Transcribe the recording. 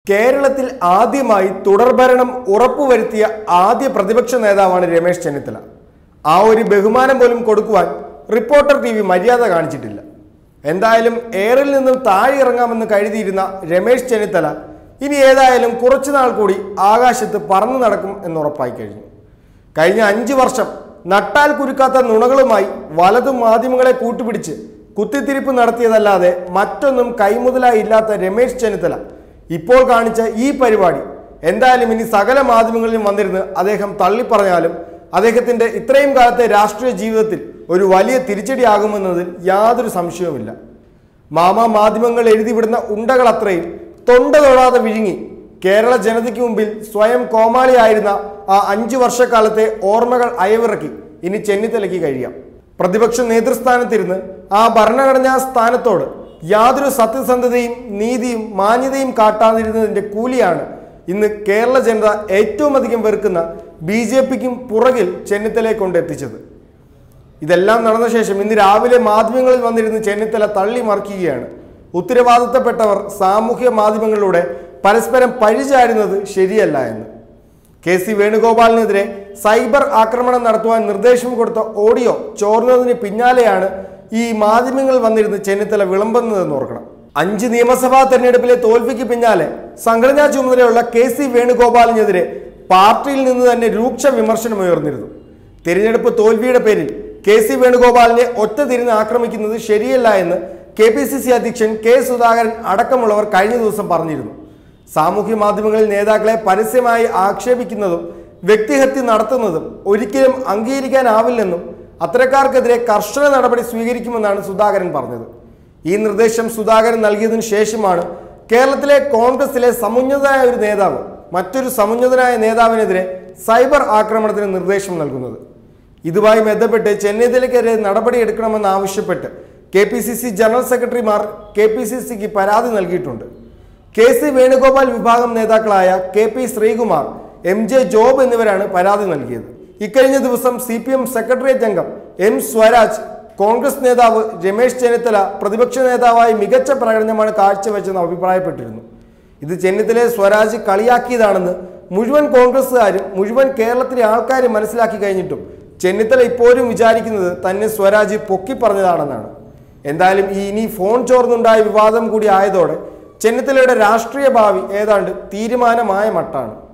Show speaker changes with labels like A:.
A: കേരളത്തിൽ ആദ്യമായി തുടർഭരണം ഉറപ്പുവരുത്തിയ ആദ്യ പ്രതിപക്ഷ നേതാവാണ് രമേശ് ചെന്നിത്തല ആ ഒരു ബഹുമാനം പോലും കൊടുക്കുവാൻ റിപ്പോർട്ടർ ടി വി മര്യാദ കാണിച്ചിട്ടില്ല എന്തായാലും എയറിൽ നിന്നും താഴെ ഇറങ്ങാമെന്ന് കരുതിയിരുന്ന രമേശ് ചെന്നിത്തല ഇനി ഏതായാലും കുറച്ചുനാൾ കൂടി ആകാശത്ത് പറന്നു നടക്കും എന്നുറപ്പായി കഴിഞ്ഞു കഴിഞ്ഞ അഞ്ചു വർഷം നട്ടാൽ കുരുക്കാത്ത നുണകളുമായി വലതു മാധ്യമങ്ങളെ കൂട്ടുപിടിച്ച് കുത്തിത്തിരിപ്പ് നടത്തിയതല്ലാതെ മറ്റൊന്നും കൈമുതലായി ഇല്ലാത്ത രമേശ് ചെന്നിത്തല ഇപ്പോൾ കാണിച്ച ഈ പരിപാടി എന്തായാലും ഇനി സകല മാധ്യമങ്ങളിലും വന്നിരുന്ന് അദ്ദേഹം തള്ളിപ്പറഞ്ഞാലും അദ്ദേഹത്തിന്റെ ഇത്രയും കാലത്തെ രാഷ്ട്രീയ ജീവിതത്തിൽ ഒരു വലിയ തിരിച്ചടിയാകുമെന്നതിൽ യാതൊരു സംശയവുമില്ല മാമാ മാധ്യമങ്ങൾ എഴുതിവിടുന്ന ഉണ്ടകൾ അത്രയും തൊണ്ട തൊടാതെ വിഴുങ്ങി കേരള ജനതയ്ക്ക് മുമ്പിൽ സ്വയം കോമാളിയായിരുന്ന ആ അഞ്ചു വർഷക്കാലത്തെ ഓർമ്മകൾ അയവിറക്കി ഇനി ചെന്നിത്തലയ്ക്ക് കഴിയാം പ്രതിപക്ഷ നേതൃസ്ഥാനത്തിരുന്ന് ആ ഭരണഘടനാ സ്ഥാനത്തോട് യാതൊരു സത്യസന്ധതയും നീതിയും മാന്യതയും കാട്ടാതിരുന്നതിന്റെ കൂലിയാണ് ഇന്ന് കേരള ജനത ഏറ്റവും അധികം വെറുക്കുന്ന ബി ജെ പിക്കും പുറകിൽ ചെന്നിത്തലയെ കൊണ്ടെത്തിച്ചത് ഇതെല്ലാം നടന്ന ശേഷം ഇന്ന് രാവിലെ മാധ്യമങ്ങളിൽ വന്നിരുന്ന് ചെന്നിത്തല തള്ളി മറിക്കുകയാണ് ഉത്തരവാദിത്തപ്പെട്ടവർ സാമൂഹ്യ മാധ്യമങ്ങളിലൂടെ പരസ്പരം പഴിചാരുന്നത് ശരിയല്ല എന്ന് കെ സി വേണുഗോപാലിനെതിരെ സൈബർ ആക്രമണം നടത്തുവാൻ നിർദ്ദേശം കൊടുത്ത ഓഡിയോ ചോർന്നതിന് പിന്നാലെയാണ് ഈ മാധ്യമങ്ങൾ വന്നിരുന്ന് ചെന്നിത്തല വിളമ്പുന്നതെന്ന് ഓർക്കണം അഞ്ച് നിയമസഭാ തെരഞ്ഞെടുപ്പിലെ തോൽവിക്ക് പിന്നാലെ സംഘടനാ ചുമതലയുള്ള കെ സി വേണുഗോപാലിനെതിരെ പാർട്ടിയിൽ നിന്ന് തന്നെ രൂക്ഷ വിമർശനം ഉയർന്നിരുന്നു തിരഞ്ഞെടുപ്പ് തോൽവിയുടെ പേരിൽ കെ സി വേണുഗോപാലിനെ ഒറ്റ തിരിഞ്ഞ് ആക്രമിക്കുന്നത് ശരിയല്ല എന്ന് കെ പി സി സി അധ്യക്ഷൻ കെ സുധാകരൻ അടക്കമുള്ളവർ കഴിഞ്ഞ ദിവസം പറഞ്ഞിരുന്നു സാമൂഹ്യ മാധ്യമങ്ങളിൽ നേതാക്കളെ പരസ്യമായി ആക്ഷേപിക്കുന്നതും വ്യക്തിഹത്യ നടത്തുന്നതും ഒരിക്കലും അംഗീകരിക്കാനാവില്ലെന്നും അത്തരക്കാർക്കെതിരെ കർശന നടപടി സ്വീകരിക്കുമെന്നാണ് സുധാകരൻ പറഞ്ഞത് ഈ നിർദ്ദേശം സുധാകരൻ നൽകിയതിനു ശേഷമാണ് കേരളത്തിലെ കോൺഗ്രസിലെ സമുന്നതനായ ഒരു നേതാവ് മറ്റൊരു സമുന്നതനായ നേതാവിനെതിരെ സൈബർ ആക്രമണത്തിന് നിർദ്ദേശം നൽകുന്നത് ഇതുമായി ബന്ധപ്പെട്ട് ചെന്നൈയിലേക്കെതിരെ നടപടിയെടുക്കണമെന്ന് ആവശ്യപ്പെട്ട് K P C C general സെക്രട്ടറിമാർ കെ പി സി സിക്ക് പരാതി നൽകിയിട്ടുണ്ട് കെ സി വേണുഗോപാൽ വിഭാഗം നേതാക്കളായ K P Sreekumar M J Job എന്നിവരാണ് പരാതി നൽകിയത് ഇക്കഴിഞ്ഞ ദിവസം സി പി എം സെക്രട്ടേറിയറ്റ് അംഗം എം സ്വരാജ് കോൺഗ്രസ് നേതാവ് രമേശ് ചെന്നിത്തല പ്രതിപക്ഷ നേതാവായി മികച്ച പ്രകടനമാണ് കാഴ്ചവെച്ചെന്ന് അഭിപ്രായപ്പെട്ടിരുന്നു ഇത് ചെന്നിത്തലയെ സ്വരാജ് കളിയാക്കിയതാണെന്ന് മുഴുവൻ കോൺഗ്രസ്സുകാരും മുഴുവൻ കേരളത്തിലെ ആൾക്കാരും മനസ്സിലാക്കി കഴിഞ്ഞിട്ടും ചെന്നിത്തല ഇപ്പോഴും വിചാരിക്കുന്നത് തന്നെ സ്വരാജ് പൊക്കി പറഞ്ഞതാണെന്നാണ് എന്തായാലും ഈ ഇനി ഫോൺ ചോർന്നുണ്ടായ വിവാദം കൂടി ആയതോടെ ചെന്നിത്തലയുടെ രാഷ്ട്രീയ ഭാവി ഏതാണ്ട് തീരുമാനമായ മട്ടാണ്